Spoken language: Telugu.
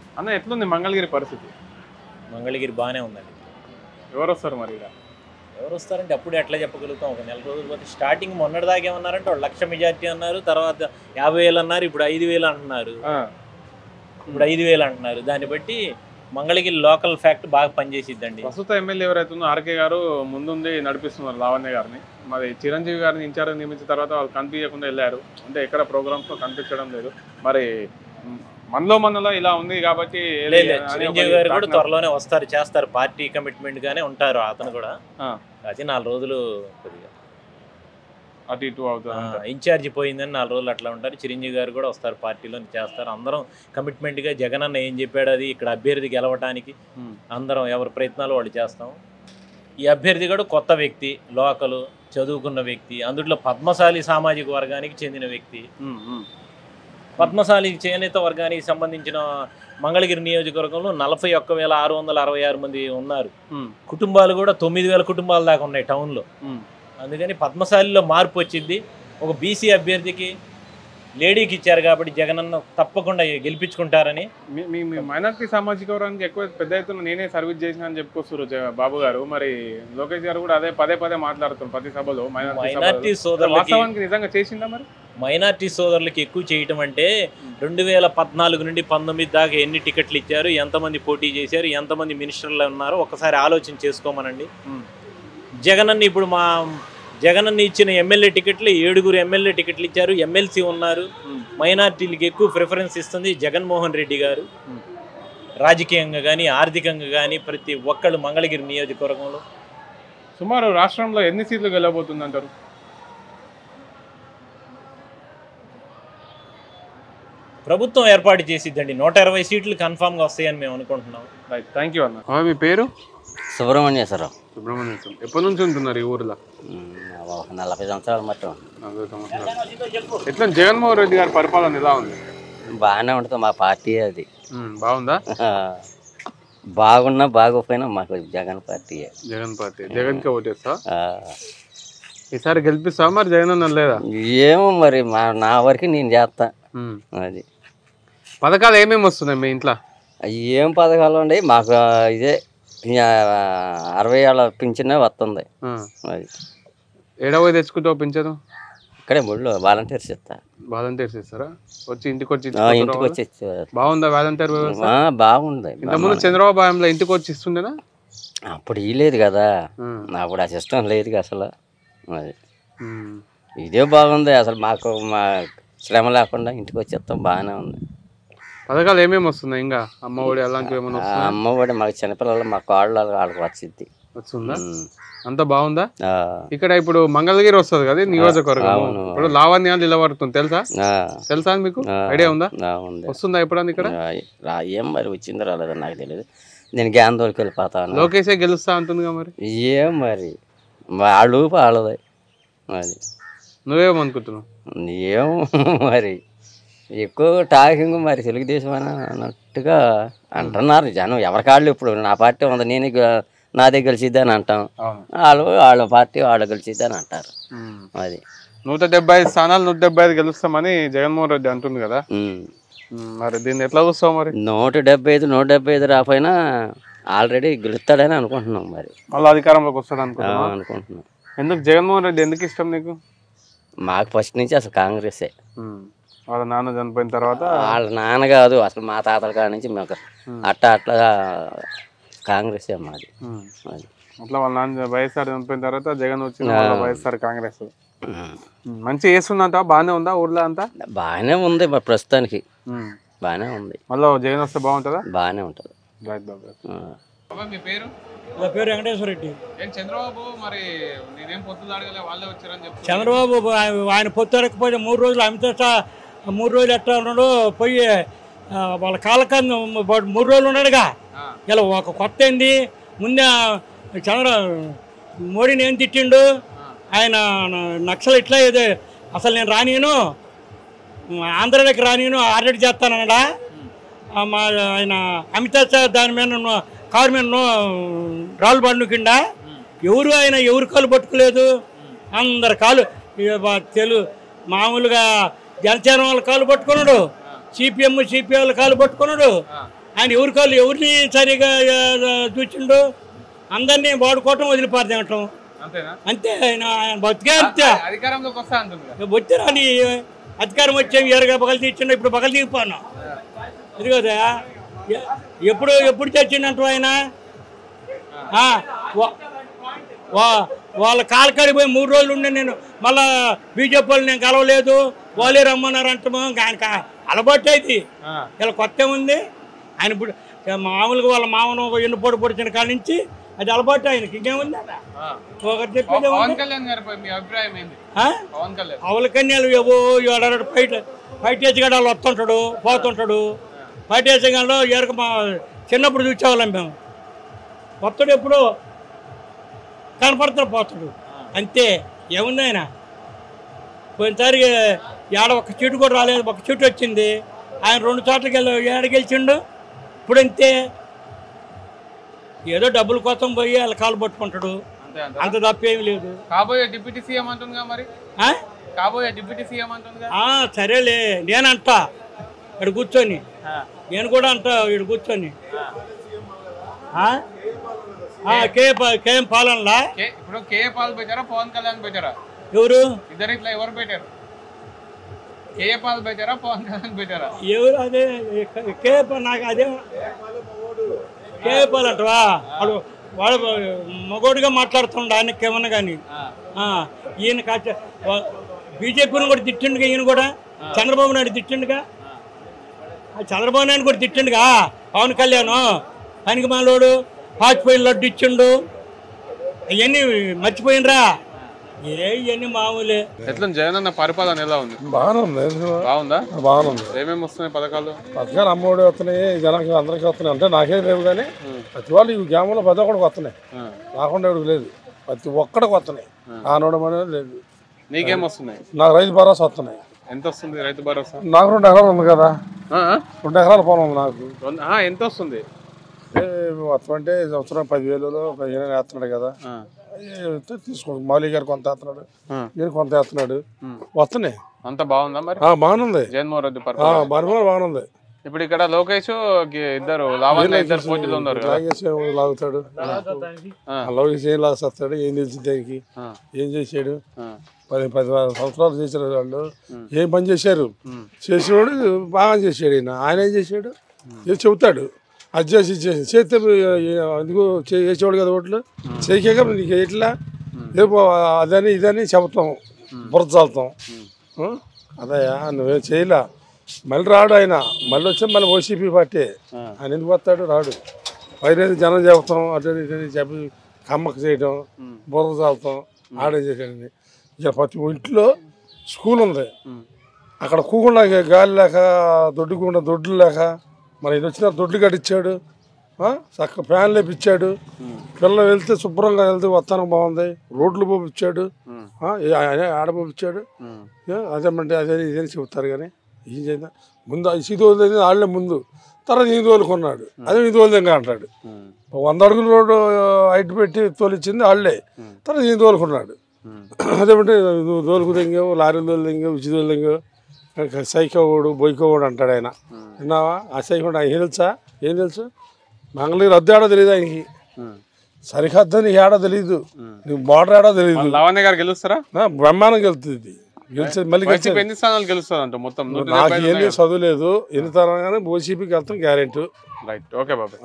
అన్న ఎట్లుంది మంగళగిరి పరిస్థితి మంగళగిరి బాగానే ఉందండి ఎవరు వస్తారు మరి ఇక ఎవరు వస్తారంటే అప్పుడు ఎట్లా చెప్పగలుగుతాం ఒక నెల రోజులు పోతే స్టార్టింగ్ మొన్నటిదాకా ఏమన్నారంటే వాళ్ళు లక్ష మెజార్టీ అన్నారు తర్వాత యాభై వేలు అన్నారు ఇప్పుడు ఐదు వేలు అంటున్నారు ఆ, ఇప్పుడు ఐదు వేలు అంటున్నారు దాన్ని బట్టి మంగళగిరి లోకల్ ఫ్యాక్ట్ బాగా పనిచేసిద్దండి ప్రస్తుత ఎమ్మెల్యే ఎవరైతుందో ఆర్కే గారు ముందుండి నడిపిస్తున్నారు లావణ్య గారిని మరి చిరంజీవి గారిని ఇన్ఛార్జ్ నియమించిన తర్వాత వాళ్ళు కనిపించకుండా వెళ్ళారు అంటే ఎక్కడ ప్రోగ్రామ్స్ లో కనిపించడం లేదు మరి మ్, మనలో మనలో ఇలా ఉంది కాబట్టి ఏది లేదు అని ఒక చిరంజీవి గారు కూడా డాక్టర్- త్వరలోనే వస్తారు చేస్తారు పార్టీ కమిట్మెంట్ గానే ఉంటారు అతను కూడా ఆ, అది నాలుగు రోజులు కొద్దిగా అటు ఇటు అవుతుంది అంటారు. ఇన్ఛార్జ్ పోయిందని నాలుగు రోజులు అట్లా ఉంటారు చిరంజీవి గారు కూడా వస్తారు పార్టీలో చేస్తారు అందరం కమిట్మెంట్గా జగన్ అన్న ఏం చెప్పాడు అది ఇక్కడ అభ్యర్థి గెలవటానికి మ్, అందరం ఎవరి ప్రయత్నాలు వాళ్ళు చేస్తాం ఈ అభ్యర్థి కూడా కొత్త వ్యక్తి లోకలు చదువుకున్న వ్యక్తి అందులో పద్మశాలి సామాజిక వర్గానికి చెందిన వ్యక్తి మ్, మ్. పద్మశాలి చేనేత వర్గానికి సంబంధించిన మంగళగిరి నియోజకవర్గంలో నలభై ఒక్క వేల ఆరు వందల అరవై ఆరు మంది ఉన్నారు మ్, కుటుంబాలు కూడా తొమ్మిది వేల కుటుంబాల దాకా ఉన్నాయి టౌన్లో మ్. అందుకని పద్మశాలిలో మార్పు వచ్చింది ఒక బీసీ అభ్యర్థికి లేడీకి ఇచ్చారు కాబట్టి జగనన్న తప్పకుండా గెలిపించుకుంటారని మీ- మీ మీ మైనార్టీ సామాజిక వర్గానికి ఎక్కువ పెద్ద ఎత్తున నేనే సర్వీస్ చేసిన అని చెప్పుకొస్తారు జ- బాబు గారు మరి లోకేష్ గారు కూడా అదే పదే పదే మాట్లాడుతున్నారు ప్రతి సభలో మైనార్టీ మైనార్టీ సభలో. సోదరులకి వాస్తవానికి నిజంగా చేసిందా మరి మైనార్టీ సోదరులకి ఎక్కువ చేయటం అంటే రెండు వేల పద్నాలుగు నుండి పంతొమ్మిది దాకా ఎన్ని టికెట్లు ఇచ్చారు ఎంతమంది పోటీ చేశారు ఎంతమంది మినిస్టర్లు ఉన్నారు ఒకసారి ఆలోచన చేసుకోమనండి మ్, జగనన్న ఇప్పుడు మా జగనన్న ఇచ్చిన ఎమ్మెల్యే టికెట్లు ఏడుగురు ఎమ్మెల్యే టికెట్లు ఇచ్చారు ఎమ్మెల్సీ ఉన్నారు మ్, మైనార్టీలకు ఎక్కువ ప్రిఫరెన్స్ ఇస్తుంది జగన్మోహన్ రెడ్డి గారు మ్. రాజకీయంగా కానీ ఆర్థికంగా కానీ ప్రతి ఒక్కళ్ళు మంగళగిరి నియోజకవర్గంలో సుమారు రాష్ట్రంలో ఎన్ని సీట్లు గెలవబోతుంది అంటారు ప్రభుత్వం ఏర్పాటు చేసిద్దండి నూట ఇరవై సీట్లు కన్ఫామ్గా వస్తాయని మేము అనుకుంటున్నాం రైట్ థ్యాంక్ యూ అన్న మీ పేరు సుబ్రహ్మణ్యేశ్వరరావు సుబ్రహ్మణ్యం ఎప్పటి నుంచి ఉంటున్నారు ఈ ఊర్లో ఉమ్, ఒక నలభై సంవత్సరాల మొత్తం నలభై సంవత్సరాలు ఎట్లా జగన్మోహన్ రెడ్డి గారి పరిపాలన ఎలా ఉంది బాగానే ఉంటుంది మా పార్టీ అది మ్, బాగుందా బాగున్నా బాగోపోయినా మాకు జగన్ పార్టీయే జగన్ పార్టీ జగన్ కి ఓటేస్తా ఆ, ఈసారి గెలిపిస్తా మరి జగన్ అన్న లేదా ఏమో మరి మా నా వరకు నేను చేస్తా మ్. అది పథకాలు ఏమేమి వస్తున్నాయి మీ ఇంట్లో అవి ఏం పథకాలు ఉన్నాయి మాకు ఇదే ఇక అరవై ఏళ్ళ పింఛనే వస్తుంది ఆ. అది ఏడవ తెచ్చుకుంటావు పింఛను ఇక్కడే ముళ్ళు వాలంటీర్స్ ఇస్తా వాలంటీర్స్ ఇస్తారా వచ్చి ఇంటికి వచ్చి ఆ, ఇచ్చుకుంటారా ఇంటికి వాళ్ళు? వచ్చి ఇచ్చేవారు. బాగుందా వాలంటీర్ వ్యవస్థ ఆ, బాగుంది ఇంతకుముందు చంద్రబాబు హయాంలో ఇంటికి వచ్చి ఇస్తుండేనా అప్పుడు ఇలేదు కదా ఉమ్. అప్పుడు ఆ సిస్టమ్ లేదు అసలు అది ఉమ్. ఇదే బాగుంది అసలు మాకు మా శ్రమ లేకుండా ఇంటికి వచ్చేస్తాం బాగానే ఉంది పథకాలు ఏమేమి వస్తున్నాయి ఇంకా అమ్మ ఒడి అలాంటివి ఏమైనా ఆ వస్తున్నాయి అమ్మ కూడా మాకు చిన్నపిల్లలు మా కాళ్ళు వాళ్ళకి వచ్చింది వస్తుందా అంత బాగుందా ఆ, ఇక్కడ ఇప్పుడు మంగళగిరి వస్తుంది కదా ఈ నియోజకవర్గం అవును. ఇప్పుడు లావణ్యాలు నిలబడుతుంది తెలుసా ఆ, తెలుసా మీకు ఆ, ఐడియా ఉందా ఆ, ఉంది వస్తుందా ఎప్పుడన్నా ఇక్కడ ఆ, రా ఏం మరి వచ్చిందో రాలేదో నాకు తెలియదు నేను గ్యాందోళకి వెళ్ళిపోతాను లోకేషే గెలుస్తా అంటుందిగా మరి ఏం మరి వాళ్ళు వాళ్ళది అది నువ్వేమనుకుంటున్నావు ఏం మరి ఎక్కువ టాకింగ్ మరి తెలుగుదేశం అని అన్నట్టుగా అంటున్నారు జనం ఎవరి కాళ్ళు ఇప్పుడు నా పార్టీ ఉంది నేను గె- నాదే గెలిచిద్ది అని అంటాం అవును వాళ్ళు వాళ్ళ పార్టీ వాళ్ళు గెలిచిద్ది అని అంటారు ఉమ్. అది నూట డెబ్బై ఐదు స్థానాలు నూట డెబ్బై ఐదు గెలుస్తామని జగన్మోహన్ రెడ్డి అంటుంది కదా ఉమ్. ఉమ్, మరి దీన్ని ఎట్లా చూస్తావు మరి నూట డెబ్బై ఐదు నూట డెబ్బై ఐదు రాపోయినా ఆల్రెడీ గెలుస్తాడని అనుకుంటున్నాం మరి మళ్ళీ అధికారంలోకి వస్తుంది ఆ, అనుకుంటున్నా అనుకుంటున్నాం ఎందుకు జగన్మోహన్ రెడ్డి ఎందుకు ఇష్టం నీకు మాకు ఫస్ట్ నుంచి అసలు కాంగ్రెసే ఉమ్. వాళ్ళ నాన్న చనిపోయిన తర్వాత వాళ్ళ నాన్న కాదు అసలు మా తాతల కాడ నుంచి మాకు అట్లా అట్లా కాంగ్రెసే మాది ఉమ్. అది అట్లా వాళ్ళ నాన్న వైఎస్ఆర్ చనిపోయిన తర్వాత జగన్ వచ్చిన వాళ్ళ వైఎస్ఆర్ కాంగ్రెస్ ఉమ్. ఉమ్, మంచిగా చేస్తుందంట బాగానే ఉందా ఊర్లో అంతా బాగానే ఉంది మరి ప్రస్తుతానికి ఉమ్. బాగానే ఉంది మళ్ళీ జగన్ వస్తే బాగుంటుందా బాగానే ఉంటుంది రైట్ బాబు ఆ. మీ పేరు నా పేరు వెంకటేశ్వర రెడ్డి ఏం చంద్రబాబు మరి నేనేం పొత్తులు అడగలే వాళ్ళే వచ్చారని చెప్తున్నారు చంద్రబాబు ఆయన- ఆయన పొత్తెరకపోతే మూడు రోజులు అమిత షా మూడు రోజులు ఎట్లా ఉన్నాడు పోయి ఆ, వాళ్ళ కాలకన్ను వాడు మూడు రోజులు ఉన్నాడుగా ఆ. ఇలా ఒక కొత్త ఏంది ముందే చంద్ర మోడీని ఏం తిట్టిండు ఆయన నక్సల్ ఇట్లా ఏదో అసలు నేను రానియను ఆంధ్రలోకి రానియను ఆల్రెడీ చేస్తానన్నాడా ఆ, మా ఆయన అమితాబ్ షా దాని మీద ఉన్న- కారు మీద ఉన్న రాళ్ళు బండు కింద ఎవరు ఆయన ఎవరు కాలు పట్టుకోలేదు అందరు కాలు ఇక బా- తెలుగు మామూలుగా జనసేన వాళ్ళ కాలు పట్టుకున్నాడు సిపిఎం సిపిఐ వాళ్ళ కాలు పట్టుకున్నాడు ఆయన ఎవరి కాళ్ళు ఎవరిని సరిగా ఆ, చూచిండు అందరినీ వాడుకోవటం వదిలిపారదేయటం అంతేనా అంతే ఆయన ఆయన బతికే అంతే అధికారంలోకి వస్తా అంటుంది వచ్చారని అధికారం వచ్చేవి ఎరగా పగలు తీర్చిండు ఇప్పుడు పగలు తీగిపోను ఇది కదా ఎ- ఎప్పుడు ఎప్పుడు చచ్చిండంట ఆయన ఆ, వా- వా- వాళ్ళ కాలకాడికి పోయి మూడు రోజులు ఉండే నేను మళ్ళా బీజేపీ వాళ్ళు నేను కలవలేదు వాళ్ళే రమ్మన్నారు అంటాము ఇంకా ఆయన కా- అలవాటు అయితే ఆ, ఇలా కొత్త ఉంది ఆయన ఇప్పుడు మామూలుగా వాళ్ళ మామను ఎన్ను పొడి పొడిచిన కాడి నుంచి అది అలవాటు ఆయనకి ఇంకేముంది అక్కడ ఆ. ఒకటి చెప్పేది పవన్ ఏముంది? కళ్యాణ్ గారిపై మీ అభిప్రాయం ఏంది ఆ? పవన్ కళ్యాణ్ అవల కన్యాలు ఏవో ఏడాడు బయట బయట వేసగాడు వస్తుంటాడు పోతుంటాడు బయట వేసగాడు ఎరక మా చిన్నప్పుడు చూసేవాళ్ళం మేము వస్తాడు ఎప్పుడు కనపడతాడు పోతాడు అంతే ఏముంది ఆయన పోయినసారి ఏడ ఒక చీటు కూడా రాలేదు ఒక చీటు వచ్చింది ఆయన రెండు చోట్లకి వెళ్ళి ఏడ గెలిచిండు ఇప్పుడు అంతే ఏదో డబ్బుల కోసం పోయి వాళ్ళ కాలు పట్టుకుంటాడు అంతే అంత అంత తప్పేమీ లేదు కాబోయే డిప్యూటీ సీఎం అంటుందిగా మరి ఆ? కాబోయే డిప్యూటీ సీఎం అంటుందిగా ఆ, సరేలే నేనంట ఇక్కడ కూర్చొని నేను కూడా అంట ఇక్కడ కూర్చొని ఆ? ఆ, కే ప- కేఎం పాలనలా కే- ఇప్పుడు కేఏ పాల్ పెట్టారా పవన్ కళ్యాణ్ పెట్టారా ఎవరు ఇద్దరు ఇట్లా ఎవరు పెట్టారు కేఏ పాల్ పెట్టారా పవన్ కళ్యాణ్ పెట్టారా ఎవరు అదే కే- కే ప- నాకు అదే కే పాలంటవా వాడు వాడు మగోడిగా మాట్లాడుతుండ ఆయనకి ఏమన్నా కానీ ఈయన కాచ బీజేపీని కూడా తిట్టిండుగా ఈయన కూడా చంద్రబాబు నాయుడు తిట్టిండుగా ఆ చంద్రబాబు నాయుడు కూడా తిట్టిండుగా పవన్ కళ్యాణ్ పనికి మాలోడు పాచిపోయిన లడ్డు ఇచ్చిండు అవన్నీ మర్చిపోయినరా ఏ ఇవన్నీ మామూలే ఎట్లా జగన్ అన్న పరిపాలన ఎలా ఉంది బాగానే ఉంది బాగుందా బాగానే ఉంది ఏమేమి వస్తున్నాయి పథకాలు పథకాలు అమ్మఒడి వస్తున్నాయి జనానికి అందరికీ వస్తున్నాయి అంటే నాకేం లేవు కానీ ప్రతి వాళ్ళు ఈ గ్రామంలో ప్రతి ఒక్కడికి వస్తున్నాయి ఆ. రాకుండా ఎవరికి లేదు ప్రతి ఒక్కడికి వస్తున్నాయి ఆనవడం అనేది లేదు నీకేం వస్తున్నాయి నాకు రైతు భరోసా వస్తున్నాయి ఎంత వస్తుంది రైతు భరోసా నాకు రెండు ఎకరాలు ఉంది కదా ఆ, ఆ? రెండు ఎకరాల పొలం ఉంది నాకు రెండు- ఆ, ఎంత వస్తుంది ఏ మొత్తం అంటే ఈ సంవత్సరం పదివేలు పదిహేను వేస్తున్నాడు కదా ఆ, తీసుకోండి మౌలి గారు కొంత వేస్తున్నాడు ఆ. నేను కొంత వేస్తున్నాడు వస్తున్నాయి అంత బాగుందా మరి ఆ, బాగానుంది జగన్మోహన్ రెడ్డి ఆ, పరిపాలన బర్మా బాగానుంది ఇప్పుడు ఇక్కడ లోకేష్ గి- ఇద్దరు లావణ్య ఇద్దరు పోటీలు ఉన్నారు కదా లాగేసి లాగుతాడు ఆ. ఆ లోకేష్ ఏం లాగేస్తాడు ఏం తెలిసింది దానికి ఆ, ఏం చేశాడు ఆ, పది పది సంవత్సరాలు చేశారు వాళ్ళు ఏం పని చేశారు చేసినోడు బాగా చేశాడు ఈయన ఆయన ఏం చేశాడు ఏం చెబుతాడు అది చేసి ఇది చేసి చేస్తే ఎందుకు చే- చేసేవాడు కదా ఓట్లు చేయక నీకు ఎట్లా రేపు అదని ఇదని చెబుతాం బురద చల్లుతాం ఆ? అదయ్యా నువ్వేం చేయలే మళ్ళీ రాడు ఆయన మళ్ళీ వచ్చి మళ్ళీ ఓసీపీ పార్టీ ఆయన ఎందుకు వస్తాడు రాడు పైన జనం చెబుతాం అటు ఇటు అని చెప్పి కమ్మకు చేయడం బురద చల్లుతాం ఆడే చేసాడని ఇక ప్రతి ఇంట్లో స్కూల్ ఉంది అక్కడ కూకుండా గాలి లేక దొడ్డుకుండా దొడ్లు లేక మరి ఇది వచ్చిన దొడ్లు కట్టించాడు ఆ? చక్క ఫ్యాన్ లేపిచ్చాడు పిల్లలు వెళ్తే శుభ్రంగా వెళ్తే వస్తానం బాగుంది రోడ్లు పోపించాడు ఆ? ఏ- ఆయన ఆడ పోపించాడు ఏ? అదేమంటే అదే ఇదే చెబుతారు కానీ ఏం చేద్దాం ముందు ఇది వదిలేదు వాళ్ళే ముందు తర్వాత ఇది తోలుకున్నాడు అదే ఇది తోలుదంగా అంటాడు ఒక వంద అడుగుల రోడ్డు హైట్ పెట్టి తోలిచ్చింది వాళ్ళే తర్వాత ఇది తోలుకున్నాడు అదేమంటే నువ్వు తోలుకు తెంగావు లారీలు తోలు తెంగావు ఉచి తోలు తెంగావు సైకోవాడు బొయ్కోవాడు అంటాడు ఆయన విన్నావా ఆ సైకోడు ఆయన ఏం తెలుసా ఏం తెలుసు మంగళగిరి అద్దె ఆడో తెలియదు ఆయనకి సరిహద్దు అని ఏడో తెలియదు నీకు బార్డర్ ఆడో తెలియదు లావణ్య గారు గెలుస్తారా ఆ, బ్రహ్మాండం గెలుతుంది ఇది గెలిచేది మళ్ళీ గెలిచేది వైసీపీ ఎన్ని స్థానాలు గెలుస్తారు అంట మొత్తం నూట నాకు ఎన్ని చదువులేదు ఎన్ని తరం కానీ ఓసీపీకి వెళ్తాం గ్యారెంటీ రైట్ ఓకే బాబాయ్